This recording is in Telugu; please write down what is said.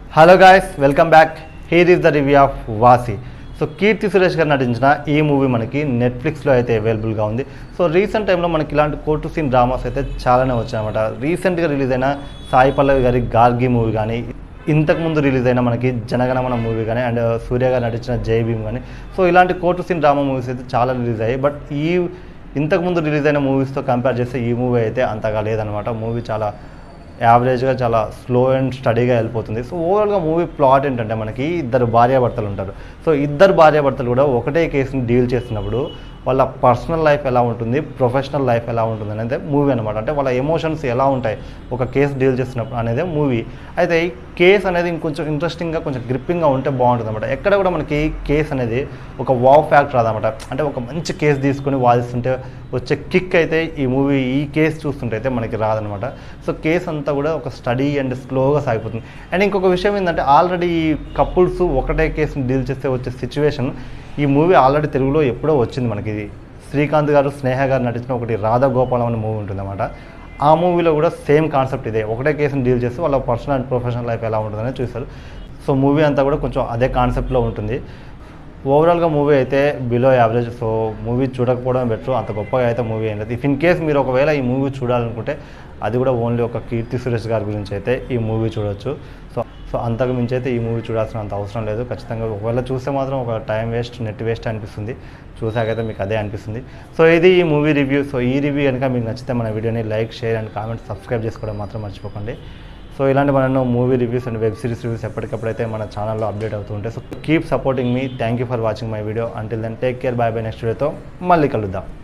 hello guys welcome back here is the review of Vaashi so Keerthy Suresh garu నటించిన ఈ మూవీ మనకి నెట్ఫ్లిక్స్లో అయితే అవైలబుల్గా ఉంది సో రీసెంట్ టైంలో మనకి ఇలాంటి కోర్టు సీన్ డ్రామాస్ అయితే చాలానే వచ్చాయన్నమాట రీసెంట్గా రిలీజ్ అయిన సాయి పల్లవి గారి గార్గి మూవీ కానీ ఇంతకుముందు రిలీజ్ అయిన మనకి జనగణమన మూవీ కానీ అండ్ సూర్య గారు నటించిన జై భీమ్ కానీ సో ఇలాంటి కోర్టు సీన్ డ్రామా మూవీస్ అయితే చాలా రిలీజ్ అయ్యాయి బట్ ఈ ఇంతకుముందు రిలీజ్ అయిన మూవీస్తో కంపేర్ చేస్తే ఈ మూవీ అయితే అంతగా లేదనమాట మూవీ చాలా యావరేజ్గా చాలా స్లో అండ్ స్టడీగా వెళ్ళిపోతుంది సో ఓవరాల్గా మూవీ ప్లాట్ ఏంటంటే మనకి ఇద్దరు భార్యాభర్తలు ఉంటారు సో ఇద్దరు భార్యాభర్తలు కూడా ఒకటే కేసుని డీల్ చేస్తున్నప్పుడు వాళ్ళ పర్సనల్ లైఫ్ ఎలా ఉంటుంది ప్రొఫెషనల్ లైఫ్ ఎలా ఉంటుంది అనేది మూవీ అనమాట అంటే వాళ్ళ ఎమోషన్స్ ఎలా ఉంటాయి ఒక కేసు డీల్ చేస్తున్నప్పుడు అనేది మూవీ అయితే ఈ కేసు అనేది ఇంకొంచెం ఇంట్రెస్టింగ్గా కొంచెం గ్రిప్పింగ్గా ఉంటే బాగుంటుంది అనమాట ఎక్కడ కూడా మనకి కేసు అనేది ఒక వావ్ ఫ్యాక్ట్ రాదన్నమాట అంటే ఒక మంచి కేసు తీసుకొని వాదిస్తుంటే వచ్చే కిక్ అయితే ఈ మూవీ ఈ కేసు చూస్తుంటే అయితే మనకి రాదనమాట సో కేసు అంతా కూడా ఒక స్టడీ అండ్ స్లోగా సాగిపోతుంది అండ్ ఇంకొక విషయం ఏంటంటే ఆల్రెడీ ఈ కపుల్స్ ఒకటే కేసుని డీల్ చేస్తే వచ్చే సిచ్యువేషన్ ఈ మూవీ ఆల్రెడీ తెలుగులో ఎప్పుడో వచ్చింది మనకి ఇది శ్రీకాంత్ గారు స్నేహ గారు నటించిన ఒకటి రాధా గోపాలం అనే మూవీ ఉంటుందన్నమాట ఆ మూవీలో కూడా సేమ్ కాన్సెప్ట్ ఇదే ఒకటే కేసుని డీల్ చేస్తే వాళ్ళ పర్సనల్ అండ్ ప్రొఫెషనల్ లైఫ్ ఎలా ఉంటుందని చూస్తారు సో మూవీ అంతా కూడా కొంచెం అదే కాన్సెప్ట్లో ఉంటుంది ఓవరాల్గా మూవీ అయితే బిలో యావరేజ్ సో మూవీ చూడకపోవడం బెటర్ అంత గొప్పగా అయితే మూవీ ఏం లేదు ఇఫ్ ఇన్ కేస్ మీరు ఒకవేళ ఈ మూవీ చూడాలనుకుంటే అది కూడా ఓన్లీ ఒక కీర్తి సురేష్ గారి గురించి అయితే ఈ మూవీ చూడొచ్చు సో సో అంతకు మించి అయితే ఈ మూవీ చూడాల్సిన అంత అవసరం లేదు ఖచ్చితంగా ఒకవేళ చూస్తే మాత్రం ఒక టైం వేస్ట్ నెట్ వేస్ట్ అనిపిస్తుంది చూసాకైతే మీకు అదే అనిపిస్తుంది సో ఇది ఈ మూవీ రివ్యూ సో ఈ రివ్యూ కనుక మీకు నచ్చితే మన వీడియోని like share and comment subscribe చేసుకోవడం మాత్రం మర్చిపోకండి సో ఇలాంటి మన movie reviews and web series reviews ఎప్పటికప్పుడైతే మన ఛానల్లో అప్డేట్ అవుతూ ఉంటాయి సో కీప్ సపోర్టింగ్ మీ thank you for watching my video until then take care bye bye next వీడియోతో మళ్ళీ కలుద్దాం